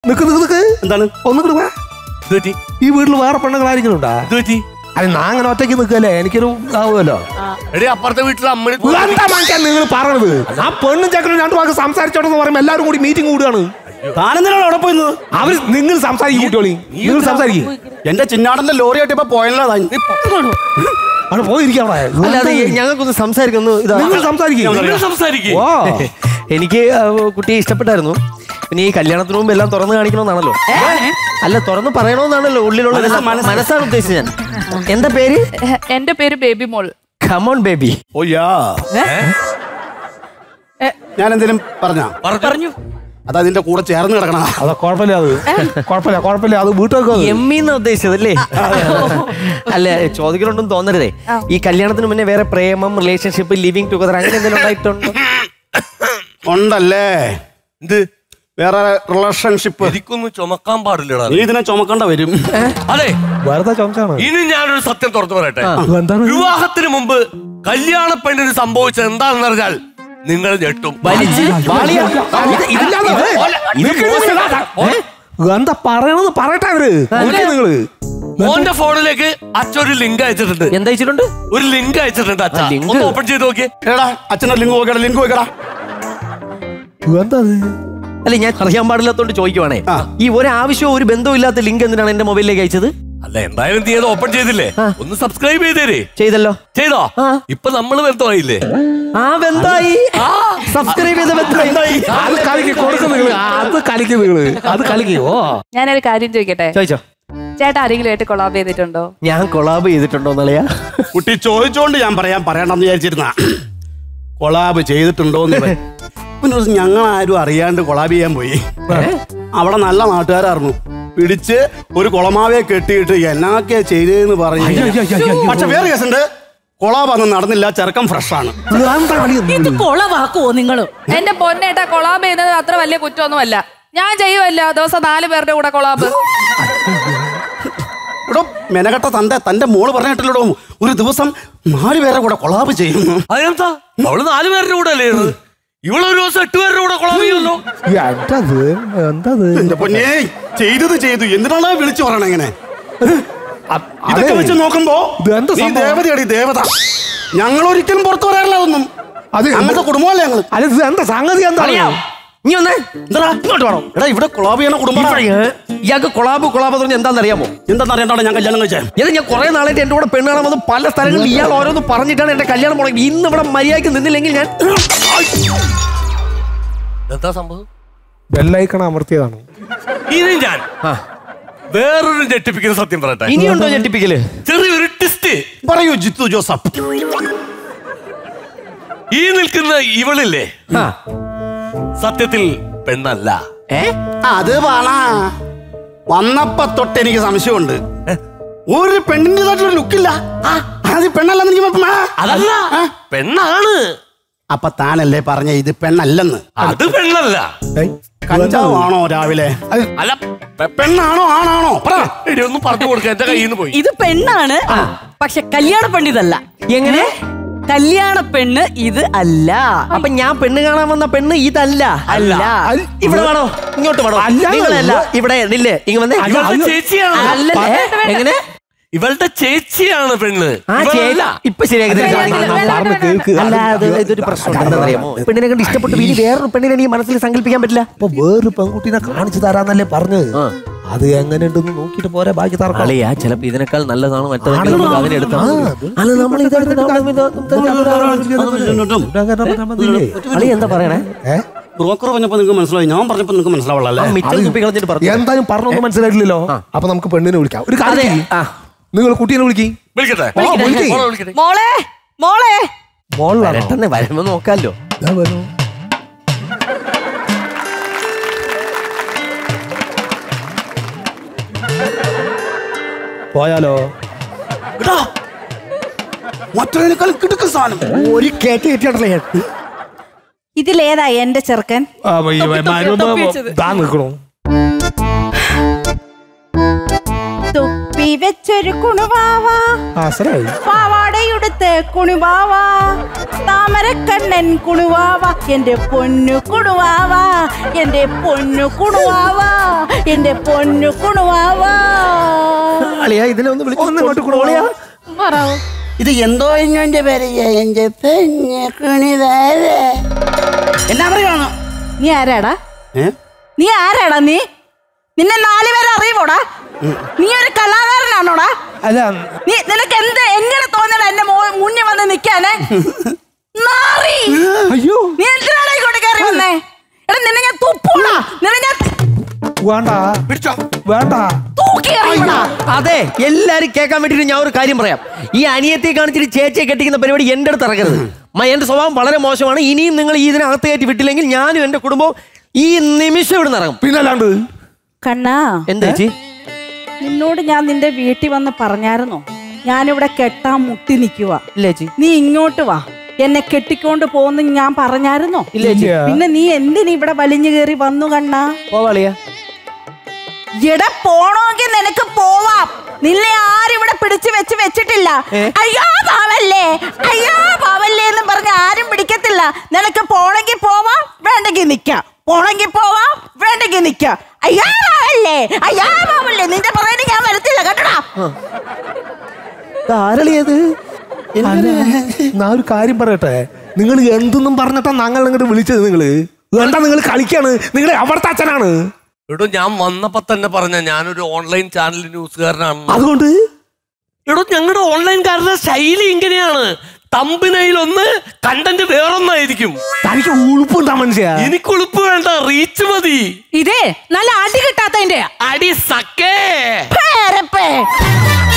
നിക്ക് നിക്ക് നിക്ക് എന്താണ് ഒന്നും വാ ഇത് പറ്റി ഈ വീട്ടിൽ വേറെ പെണ്ണുങ്ങളായിരിക്കുന്നുണ്ടാ ഇത് പറ്റി അല്ല ഞാൻ അങ്ങനെ ഒറ്റയ്ക്ക് നിൽക്കല്ലേ എനിക്കൊരു ഇതാവുമല്ലോ എടി അപ്പുറത്തെ വീട്ടിലെ അമ്മ എന്താ മനുഷ്യൻ നിങ്ങൾ പറഞ്ഞത് ആ പെണ്ണും ചക്കനും രണ്ടു വാക്ക് സംസാരിച്ചോട്ടെന്ന് പറയുമ്പോൾ എല്ലാവരും കൂടി മീറ്റിംഗ് കൂടുകയാണ് താനെന്തിനാണ് അവിടെ പോയിരുന്നത് അവര് നിങ്ങൾ സംസാരിക്കും കുട്ടിയോളി നിങ്ങൾ സംസാരിക്കും എന്റെ ചിന്നാടന്റെ ലോറിയായിട്ട് ഇപ്പൊ പോയല്ലോ താൻ അവിടെ പോയിരിക്കാം അല്ലാതെ ഞങ്ങൾക്കൊന്ന് സംസാരിക്കുന്നു ഇതാ നിങ്ങൾ സംസാരിക്കും നിങ്ങൾ സംസാരിക്കേ ഓ എനിക്ക് ആ, കുട്ടിയെ ഇഷ്ടപ്പെട്ടായിരുന്നു പിന്നെ ഈ കല്യാണത്തിന് മുമ്പ് എല്ലാം തുറന്നു കാണിക്കണമെന്നാണല്ലോ അല്ല തുറന്ന് പറയണമെന്നാണല്ലോ ഉള്ളിലുള്ള മനസ്സ്, മനസ്സ്. മനസ്സാണ് ഉദ്ദേശിച്ചത് ഞാൻ എന്താ പേര് എന്റെ പേര് ബേബി മോൾ കമോൺ ബേബി ഓയ്യാ ഞാൻ എന്തേലും പറഞ്ഞ പറഞ്ഞു അത് അതിന്റെ കൂടെ ചേർന്ന് കിടക്കണ അതാ കുഴപ്പമില്ല അത് കുഴപ്പമില്ല കുഴപ്പമില്ല അത് വീട്ടിലേക്ക് എമ്മിന്ന് ഉദ്ദേശിച്ചത് അല്ലേ അല്ല ചോദിക്കലുണ്ടെന്ന് തോന്നരുതേ ഈ കല്യാണത്തിന് മുന്നേ വേറെ പ്രേമം റിലേഷൻഷിപ്പ് ലിവിങ് ടുഗദർ അങ്ങനെ എന്തെങ്കിലും ഉണ്ടായിട്ടുണ്ടോ ഉണ്ടല്ലേ എന്ത് വേറെ റിലേഷൻഷിപ്പ് എനിക്കൊന്നും ചുമക്കാൻ പാടില്ലടാ നീ ഇതിനെ ചുമക്കണ്ട വരും അതെ വെറുതെ ചുമച്ചാണ് ഇനി ഞാനൊരു സത്യം തുറന്നു പറയട്ടെ എന്താണ് വിവാഹത്തിന് മുമ്പ് കല്യാണ പെണ്ണിന് സംഭവിച്ചത് എന്താണെന്ന് അറിഞ്ഞാൽ നിങ്ങൾ ഞെട്ടും വലിച്ച് വാളിയാ എന്താ പറയണെന്ന് പറയട്ടെ അവര് നോക്കിയേ നിങ്ങള് മോന്റെ ഫോണിലേക്ക് അച്ഛൻ ഒരു ലിങ്ക് അയച്ചിട്ടുണ്ട് എന്താ വെച്ചിട്ടുണ്ട് ഒരു ലിങ്ക് അയച്ചിട്ടുണ്ട് അച്ഛൻ ആ, link? ഒന്ന് ഓപ്പൺ ചെയ്ത് നോക്കിയേ എടാ അച്ഛനെ ലിങ്ക് നോക്കടാ ലിങ്ക് നോക്കടാ എന്താ അത്? അല്ല ഞാൻ അറിയാൻ പാടില്ലാത്തോണ്ട് ചോദിക്കുവാണേ ആ. ഈ ഒരാവശ്യവും ഒരു ബന്ധവും ഇല്ലാത്ത ലിങ്ക് എന്തിനാണ് എന്റെ മൊബൈലിലേക്ക് അയച്ചത് അല്ല എന്തായാലും നീ അത് ഓപ്പൺ ചെയ്തില്ലേ ഒന്ന് സബ്സ്ക്രൈബ് ചെയ്തേരേ ചെയ്തല്ലോ ചെയ്തോ ആ. ഇപ്പൊ നമ്മള് ബന്ധമായില്ലേ ആ ബന്ധായി സബ്സ്ക്രൈബ് ചെയ്ത ബന്ധായി അത് കളിക്ക് കൊടുക്കും നിങ്ങള് അത് കളിക്ക് നിങ്ങള് അത് കളിക്ക് ഓ ഞാനൊരു കാര്യം ചോദിക്കട്ടെ ചോദിച്ചോ ചേട്ടാ ആരെങ്കിലും ആയിട്ട് കൊളാബ് ചെയ്തിട്ടുണ്ടോ ഞാൻ കൊളാബ് ചെയ്തിട്ടുണ്ടോ എന്നറിയാ കുട്ടി ചോദിച്ചോണ്ട് ഞാൻ പറയാൻ പറയണമെന്ന് വിചാരിച്ചിരുന്ന കൊളാബ് ചെയ്തിട്ടുണ്ടോന്ന് ഇവൻ. പിന്നെ ഒരു ദിവസം ഞങ്ങൾ ആരും അറിയാണ്ട് കൊളാബ് ചെയ്യാൻ പോയി അവിടെ നല്ല നാട്ടുകാരായിരുന്നു പിടിച്ച് ഒരു കുളമാവയെ കെട്ടിയിട്ട് എന്നാക്കിയാ ചെയ്തതെന്ന് പറഞ്ഞു പക്ഷെ വേറെ കേസുണ്ട് കൊളാബ് അന്ന് നടന്നില്ല ചെറുക്കം ഫ്രഷാണ് എന്താ കളി ഇത് കൊളവാക്കുവോ നിങ്ങള് എന്റെ പൊന്നേട്ടാ കൊളാബ് ചെയ്യുന്നത് അത്ര വലിയ കുറ്റമൊന്നുമല്ല ഞാൻ ചെയ്യുമല്ല ദിവസം നാല് പേരുടെ കൂടെ കൊളാബ് ഇവിടെ മെനകെട്ട തന്റെ തന്റെ മോള് പറഞ്ഞിട്ടില്ലടോ ഒരു ദിവസം നാല് പേരെ കൂടെ കൊളാബ് ചെയ്യുന്നു അതിനെന്താ അവള് നാല് പേരുടെ കൂടെ അല്ലേ ഇരുന്നത്? ഇവള് ഒരു ദിവസം എട്ട് പേരുടെ കൂടെ കൊളാബ് ചെയ്യുമല്ലോ എന്തത് എന്തത് എന്റെ പൊന്നേ ചെയ്തത് ചെയ്തു എന്തിനാണ് വിളിച്ചു പറയണ ഇങ്ങനെ അ- ഇതൊക്കെ അതെ. വെച്ച് നോക്കുമ്പോ ഇത് എന്താ നീ സംഭവം? ദേവതയടി ദേവത ഞങ്ങൾ ഒരിക്കലും പുറത്തു പറയാറില്ല അതൊന്നും അത് അങ്ങനത്തെ കുടുംബമല്ലേ ഞങ്ങള് അല്ല ഇത് എന്താ സംഗതി എന്താണ് നീ ഒന്ന് എന്താ ഇങ്ങോട്ട് വേണം എടാ ഇവിടെ കൊളാബ് ചെയ്യണ കുടുംബം ഇയാൾക്ക് കൊളാബ് കൊളാബ് എന്ന് പറഞ്ഞാൽ എന്താണെന്ന് അറിയാമോ എന്താണെന്ന് അറിയണ്ടാണ് ഞാൻ കല്യാണം കഴിച്ചേ ഇത് ഞാൻ കുറെ നാളായിട്ട് എന്റെ കൂടെ പെണ്ണ് കാണാൻ വന്ന് പല സ്ഥലങ്ങളിൽ ഇയാൾ ഓരോന്ന് പറഞ്ഞിട്ടാണ് എന്റെ കല്യാണം മുടങ്ങി ഇന്ന് ഇവിടെ മര്യാദയ്ക്ക് നിന്നില്ലെങ്കിൽ ഞാൻ എന്താ സംഭവം ബെല്ലൈക്കണ അമർത്തിയതാണ് ഇനി ഞാൻ വേറൊരു ഞെട്ടിപ്പിക്കുന്ന സത്യം പറയട്ടെ ഇനിയുണ്ടോ ഞെട്ടിപ്പിക്കല് ചെറിയൊരു ടിസ്റ്റ് പറയൂ ജിത്തു ജോസഫ് ഈ നിൽക്കുന്ന ഇവളില്ലേ ആ. സത്യത്തിൽ പെണ്ണല്ല ഏ അത് പറ വന്നപ്പോ തൊട്ട് എനിക്ക് സംശയമുണ്ട് ഒരു പെണ്ണിൻ്റെതായിട്ടൊരു ലുക്കില്ല അത് പെണ്ണല്ലെന്ന് എനിക്ക് ഇപ്പം, ആ, അതല്ല ആ. പെണ്ണാണ് അപ്പൊ താനല്ലേ പറഞ്ഞ ഇത് പെണ്ണല്ലെന്ന് അത് പെണ്ണല്ല കഞ്ചാവാണോ രാവിലെ അല്ല പെ- പെണ്ണാണോ ആണാണോ പറ എടി, ഒന്ന് പറഞ്ഞു കൊടുക്ക എന്റെ കയ്യിൽ നിന്ന് പോയി ഇത് പെണ്ണാണ് പക്ഷെ കല്യാണ പെണ്ണിതല്ല എങ്ങനെ കല്യാണ പെണ്ണ് ഇത് അല്ല അപ്പൊ ഞാൻ പെണ്ണ് കാണാൻ വന്ന പെണ്ണ് ഇതല്ല അല്ല ഇവിടെ വേണോ ഇങ്ങോട്ട് വേണോ അല്ല, നിങ്ങളല്ല ഇവിടെ ഇല്ലേ ഇങ്ങ വന്നേ ഇവളുടെ ചേച്ചിയാണ് അല്ലല്ലേ എങ്ങനെ ഇവളുടെ ചേച്ചിയാണ് പെണ്ണ് ആ ഇവളല്ല. ചേച്ചി ഇപ്പൊ ശരിയാക്കി വേണ്ട, തരാം. വേണ്ട, വേണ്ട, പറഞ്ഞ് കേൾക്ക് അല്ല അത് ഇതൊരു പ്രശ്നം എന്താണെന്നറിയാമോ പെണ്ണിനെ കണ്ട് ഇഷ്ടപ്പെട്ടു ഇനി വേറൊരു പെണ്ണിനെ എനിക്ക് മനസ്സിൽ സങ്കല്പിക്കാൻ പറ്റില്ല അപ്പൊ വേറൊരു പെൺകുട്ടീനെ കാണിച്ചു തരാന്നല്ലേ പറഞ്ഞത് അത് എങ്ങനെയുണ്ടെന്ന് നോക്കിട്ട് പോരെ ബാക്കി തറക്കാം അളിയാ ചിലപ്പോ ഇതിനേക്കാൾ നല്ലതാണ് മറ്റേതെങ്കിലും ആണല്ലോ. നമുക്ക് അതിനെടുത്താൽ ആ, മതി. അത്. അല്ല നമ്മൾ ഇതെടുത്തിട്ട് അവിടെ ഇത് അളി എന്താ പറയണേ ബ്രോക്കർ പറഞ്ഞപ്പോ നിങ്ങൾക്ക് മനസ്സിലായി ഞാൻ പറഞ്ഞപ്പോ നിങ്ങൾക്ക് മനസ്സിലാവുള്ളല്ലേ മിച്ചം കുപ്പി കളഞ്ഞിട്ട് പറഞ്ഞു എന്തായാലും പറഞ്ഞൊന്നും മനസ്സിലായിട്ടില്ലല്ലോ അപ്പൊ നമുക്ക് പെണ്ണിനെ വിളിക്കാം ഒരു അതെ കാര്യം ആ നിങ്ങൾ കുട്ടീനെ വിളിക്കി വിളിക്കട്ടെ വിളിക്കട്ടെ. മോളെ വിളിക്കട്ടെ മോളെ മോളെ മോളിലാണോ വരട്ടെന്നെ വരുമ്പോ നോക്കാലോ ദാ വരൂ. പോയാലോ മറ്റൊരിനേക്കാളും കിടക്കുന്ന സാധനം ഒരു കേട്ട് കെട്ടിയാണല്ലേ ഇതിലേതാ എന്റെ ചെറുക്കൻ താ നിക്കണോ തുപ്പി വെച്ചൊരു കുണുവാവാ ആസരായി പാവാടയുടുത്ത് കുണുവാവ താമരക്കണ്ണൻ കുണുവാവ എന്റെ പൊന്നു കുണുവാവ എന്റെ പൊന്നു കുണുവാവ എന്റെ പൊന്നു കുണുവാവാ അളിയാ ഇതിനെ ഒന്ന് വിളിച്ചു ഒന്ന് ഇങ്ങോട്ട് കൊടുക്കോളിയാ മാറാവോ ഇത് എന്തോ ഇഞ്ഞോന്റെ പേര് എന്റെ പെഞ്ഞുണിതാരേ എന്നാ പറയുവാണ് നീ ആരാടാ ഏ നീ ആരാടാ നീ നിന്നെ നാല് പേരെ അറിയുമോടാ നീ ഒരു കലാകാരനാണോടാ അല്ല നീ നിനക്ക് എന്ത് എങ്ങനെ തോന്നല എന്റെ മോ- മുന്നിൽ വന്ന് നിക്കാന് നാറി അയ്യോ നീ എന്തിനാണ് ഇങ്ങോട്ട് കയറി വന്നേ എടാ നിന്നെ ഞാൻ തുപ്പൂടാ നിന്നെ ഞാൻ വേണ്ട പിടിച്ചോ വേണ്ട തൂക്കി എറിയൂടാ അതെ എല്ലാരും കേൾക്കാൻ വേണ്ടിട്ട് ഞാൻ ഒരു കാര്യം പറയാം ഈ അനിയത്തെ കാണിച്ചിട്ട് ചേച്ചിയെ കെട്ടിക്കുന്ന പരിപാടി എന്റെ അടുത്ത് ഇറങ്ങരുത് മ, എന്റെ സ്വഭാവം വളരെ മോശമാണ് ഇനിയും നിങ്ങൾ ഈ ഇതിനകത്ത് കയറ്റി വിട്ടില്ലെങ്കിൽ ഞാനും എന്റെ കുടുംബവും ഈ നിമിഷം ഇവിടെ ഇറങ്ങും പിന്നല്ലാണ്ട് കണ്ണാ എന്താ ചേച്ചി നിന്നോട് ഞാൻ നിന്റെ വീട്ടിൽ വന്ന് പറഞ്ഞായിരുന്നോ ഞാനിവിടെ കെട്ടാൻ മുട്ടി നിൽക്കുക ഇല്ല ചേച്ചി നീ ഇങ്ങോട്ട് വാ എന്നെ കെട്ടിക്കൊണ്ട് പോകുന്ന ഞാൻ പറഞ്ഞായിരുന്നോ ഇല്ല ചേച്ചി പിന്നെ നീ എന്തിനു ഇവിടെ വലിഞ്ഞു കയറി വന്നു കണ്ണാ പോവാളിയാ എട പോണോങ്കിൽ നിനക്ക് പോവാം നിന്നെ ആരിവിടെ പിടിച്ചു വെച്ച് വെച്ചിട്ടില്ല അയ്യോ പാവല്ലേ അയ്യോ പാവല്ലേ എന്ന് പറഞ്ഞ് ആരും പിടിക്കത്തില്ല നിനക്ക് പോണെങ്കിൽ പോവാം വേണ്ടെങ്കിൽ നിക്കാം പോണെങ്കിൽ പോവാം വേണ്ടെങ്കിൽ നിക്കാം അയ്യോ പാവല്ലേ അയ്യോ പാവല്ലേ നിന്റെ പറയുന്നത് ഞാൻ വരത്തില്ല കേട്ടടാ ആരളിയത് ഞാൻ ഒരു കാര്യം പറയട്ടെ നിങ്ങൾ എന്തെന്നും പറഞ്ഞിട്ടാ ഞങ്ങൾ ഇങ്ങോട്ട് വിളിച്ചത് നിങ്ങള് വേണ്ട നിങ്ങൾ കളിക്കാണ് നിങ്ങൾ അവിടുത്തെ അച്ഛനാണ് എടോ ഞാൻ വന്നപ്പോ തന്നെ പറഞ്ഞ ഞാനൊരു ഓൺലൈൻ ചാനൽ ന്യൂസുകാരനാണ് അതുകൊണ്ട് എടോ ഞങ്ങളുടെ ഓൺലൈൻകാരുടെ ശൈലി ഇങ്ങനെയാണ് തമ്പിനയിൽ ഒന്ന് കണ്ടന്റ് വേറൊന്നായിരിക്കും തനിക്ക് ഉളുപ്പുണ്ടാ മനുഷ്യ എനിക്ക് ഉളുപ്പ് വേണ്ട റീച്ച് മതി ഇതേ നല്ല അടി കിട്ടാത്തതിന്റെ അടി സക്കേ പേരപ്പേ